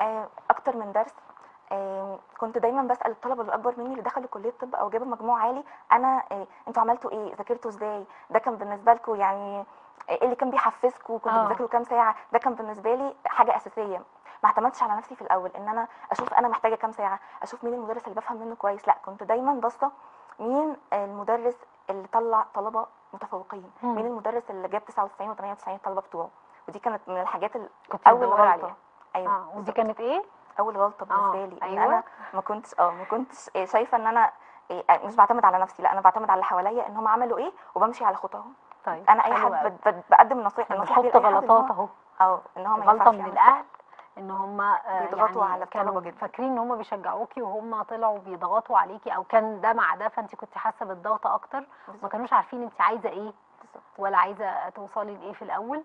آه، اكتر من درس آه، كنت دايما بسال الطلبه اللي اكبر مني اللي دخلوا كليه طب او جابوا مجموع عالي انا آه، انتوا عملتوا ايه ذاكرتوا ازاي ده كان بالنسبه لكم يعني ايه اللي كان بيحفزكم كنتوا آه. بتذاكروا كام ساعه ده كان بالنسبه لي حاجه اساسيه ما اعتمدتش على نفسي في الاول ان انا اشوف انا محتاجه كام ساعه اشوف مين المدرس اللي بفهم منه كويس لا كنت دايما باصه مين المدرس اللي طلع طلبه متفوقين مم. مين المدرس اللي جاب 99 و98 الطلبه بتوعه ودي كانت من الحاجات ال- كنت اول بتدوري غلطه عليها ايوه اه ودي بالظبط. كانت ايه اول غلطه آه، بالنسبه لي ان أيوة. انا ما كنتش اه ما كنتش إيه، شايفه ان انا إيه، مش بعتمد على نفسي لا انا بعتمد على اللي حواليا ان هم عملوا ايه وبمشي على خطاهم طيب انا اي حلو حد أوي. بد- بد- بقدم نصيحه النصيحه دي بنحط لأي حد إن هو- غلطات اهو اه ان هو ما غلطه ينفعش من يعمل الاهل ان هم بيضغطوا يعني على الطلبة كانوا جدا. فاكرين ان هم بيشجعوكي وهم طلعوا بيضغطوا عليكي او كان ده مع ده فانت كنت حاسه بالضغط اكتر ما بالظبط كانوش عارفين انت عايزه ايه بالظبط ولا عايزه توصلي لايه في الاول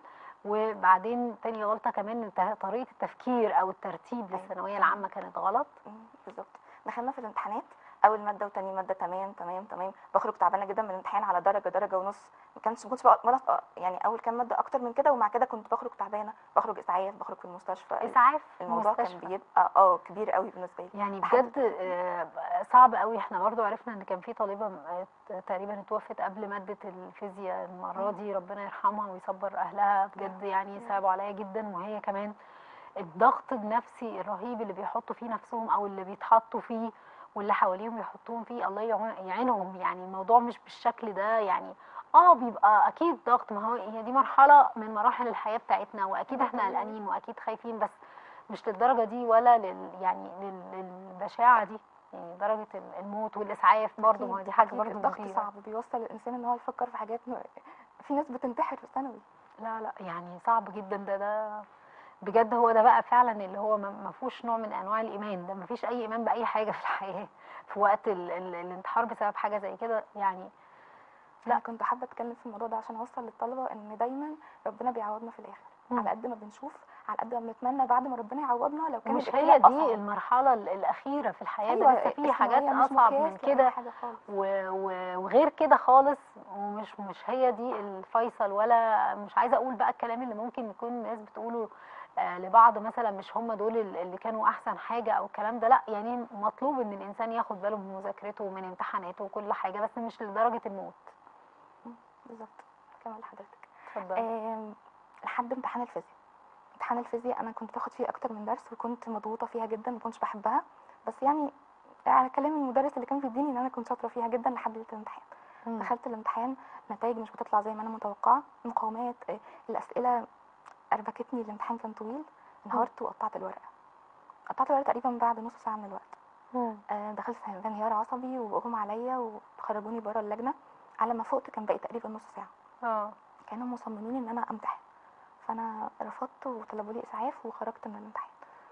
وبعدين تاني غلطه كمان الت- طريقه التفكير او الترتيب أيوة. للثانويه العامه كانت غلط مم، بالظبط دخلنا في الامتحانات اول ماده وتاني ماده تمام تمام تمام بخرج تعبانه جدا من الامتحان على درجه درجه ونص ما كانش ما كنتش بقى ولا آه، يعني اول كام ماده اكتر من كده ومع كده كنت بخرج تعبانه بخرج اسعاف بخرج في المستشفى اسعاف الموضوع كان مستشفى. بيبقى اه كبير قوي بالنسبه لي يعني لحد بجد آه، صعب قوي احنا برضو عرفنا ان كان في طالبه م- آه، تقريبا اتوفت قبل ماده الفيزياء المره دي ربنا يرحمها ويصبر اهلها بجد يعني صعبوا عليا جدا وهي كمان الضغط النفسي الرهيب اللي بيحطوا فيه نفسهم او اللي بيتحطوا فيه واللي حواليهم يحطوهم فيه الله يعون- يعينهم يعني الموضوع مش بالشكل ده يعني اه بيبقى اكيد ضغط ما هو هي دي مرحله من مراحل الحياه بتاعتنا واكيد احنا قلقانين واكيد خايفين بس مش للدرجه دي ولا لل يعني لل- للبشاعه دي يعني درجه ال- الموت والاسعاف برضه ما هي دي حاجه أكيد برضه الضغط كبيره صعب بيوصل الانسان ان هو يفكر في حاجات م- في ناس بتنتحر في ثانوي لا لا يعني صعب جدا ده ده بجد هو ده بقى فعلا اللي هو ما ما فيهوش نوع من انواع الايمان ده ما فيش اي ايمان باي حاجه في الحياه في وقت ال ال الانتحار بسبب حاجه زي كده يعني لا لا. كنت حابه اتكلم في الموضوع ده عشان اوصل للطلبه ان دايما ربنا بيعوضنا في الاخر مم. على قد ما بنشوف على قد ما بنتمنى بعد ما ربنا يعوضنا لو كانت مش الدنيا هي دي أصعب. المرحله ال- الاخيره في الحياه أيوة، ده لسه في حاجات الثانوية مش اصعب من مقياس لأي كده حاجه خالص و- و- وغير كده خالص ومش مش هي دي الفيصل ولا مش عايزه اقول بقى الكلام اللي ممكن يكون الناس بتقوله آه، لبعض مثلا مش هم دول ال- اللي كانوا احسن حاجه او الكلام ده لا يعني مطلوب ان الانسان ياخد باله من مذاكرته ومن امتحاناته وكل حاجه بس مش لدرجه الموت بالظبط كمل حضرتك اتفضل آم، لحد امتحان الفيزياء امتحان الفيزياء انا كنت باخد فيه اكتر من درس وكنت مضغوطه فيها جدا ما كنتش بحبها بس يعني على كلام المدرس اللي كان بيديني ان انا كنت شاطره فيها جدا لحد ليله الامتحان مم. دخلت الامتحان نتائج مش بتطلع زي ما انا متوقعه مقاومات آه، الاسئله اربكتني الامتحان كان طويل انهارت وقطعت الورقه قطعت الورقه تقريبا بعد نص ساعه من الوقت مم. آه، دخلت في في انهيار عصبي واغمى عليا وخرجوني بره اللجنه على ما فقت كان باقي تقريبا نص ساعه اه كانوا مصممين ان انا امتحن فانا رفضت وطلبوا لي اسعاف وخرجت من الامتحان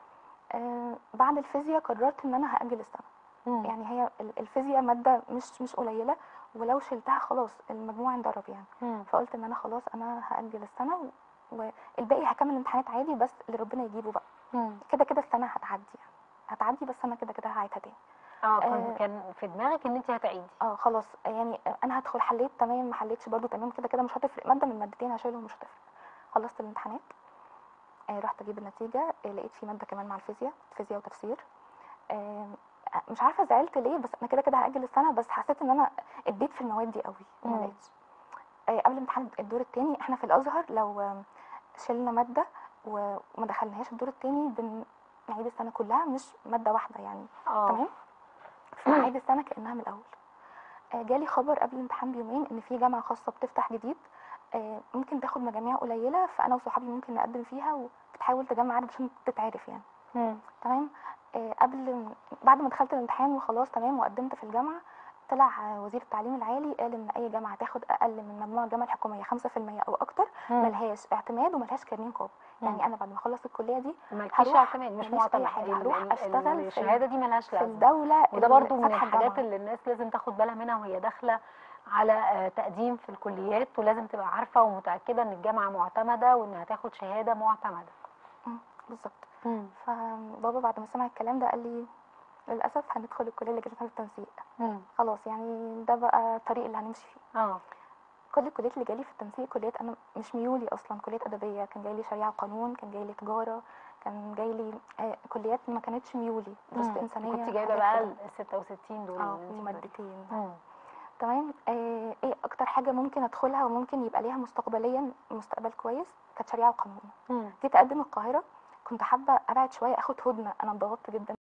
آه بعد الفيزياء قررت ان انا هاجل السنه مم. يعني هي ال- الفيزياء ماده مش مش قليله ولو شلتها خلاص المجموع انضرب يعني مم. فقلت ان انا خلاص انا هاجل السنه و- والباقي هكمل الامتحانات عادي بس اللي ربنا يجيبه بقى مم. كده كده السنه هتعدي يعني هتعدي بس انا كده كده هعيدها تاني اه كان آه. كان في دماغك ان انت هتعيدي اه خلاص يعني انا هدخل حليت تمام ما حليتش برضو تمام كده كده مش هتفرق ماده من مادتين هشيلهم مش هتفرق خلصت الامتحانات آه رحت اجيب النتيجه آه لقيت في ماده كمان مع الفيزياء فيزياء وتفسير آه مش عارفه زعلت ليه بس انا كده كده هاجل السنه بس حسيت ان انا اديت في المواد دي قوي وما مم. لقيتش آه قبل امتحان الدور الثاني احنا في الازهر لو آه، شلنا ماده و- وما دخلناهاش الدور الثاني بنعيد السنه كلها مش ماده واحده يعني اه تمام فعيد السنه كانها من الاول آه، جالي خبر قبل الامتحان بيومين ان في جامعه خاصه بتفتح جديد آه، ممكن تاخد مجاميع قليله فانا وصحابي ممكن نقدم فيها وبتحاول تجمع عدد عشان تتعرف يعني مم. تمام آه، قبل بعد ما دخلت الامتحان وخلاص تمام وقدمت في الجامعه طلع آه، وزير التعليم العالي قال ان اي جامعه تاخد اقل من مجموع الجامعه الحكوميه 5% او اكتر مم. ملهاش اعتماد وملهاش كارنيه نقابه مم. يعني انا بعد ما اخلص الكليه دي مالكيش هروح- اعتماد مش ماليش أي معتمد حاجة، ال- هروح ال- أشتغل في الشهاده دي ملهاش في لازمه الدوله وده اللي برضو من فاتحة الحاجات الجامعة. اللي الناس لازم تاخد بالها منها وهي داخله على آه، تقديم في الكليات ولازم تبقى عارفه ومتاكده ان الجامعه معتمده وانها هتاخد شهاده معتمده مم، بالظبط فبابا بعد ما سمع الكلام ده قال لي للاسف هندخل الكليه اللي جريتها في التنسيق مم. خلاص يعني ده بقى الطريق اللي هنمشي فيه اه كل الكليات اللي جالي في التنسيق كليات انا مش ميولي اصلا كليات ادبيه كان جاي لي شريعه وقانون كان جاي لي تجاره كان جاي لي آه كليات ما كانتش ميولي دراسه مم. انسانيه كنت جايبه حاجات بقى كده. ال 66 دول اه اللي انت بتقولي. ومادتين مم. تمام آه ايه اكتر حاجه ممكن ادخلها وممكن يبقى ليها مستقبليا مستقبل كويس كانت شريعه وقانون مم. جيت اقدم القاهره كنت حابه ابعد شويه اخد هدنه انا انضغطت جدا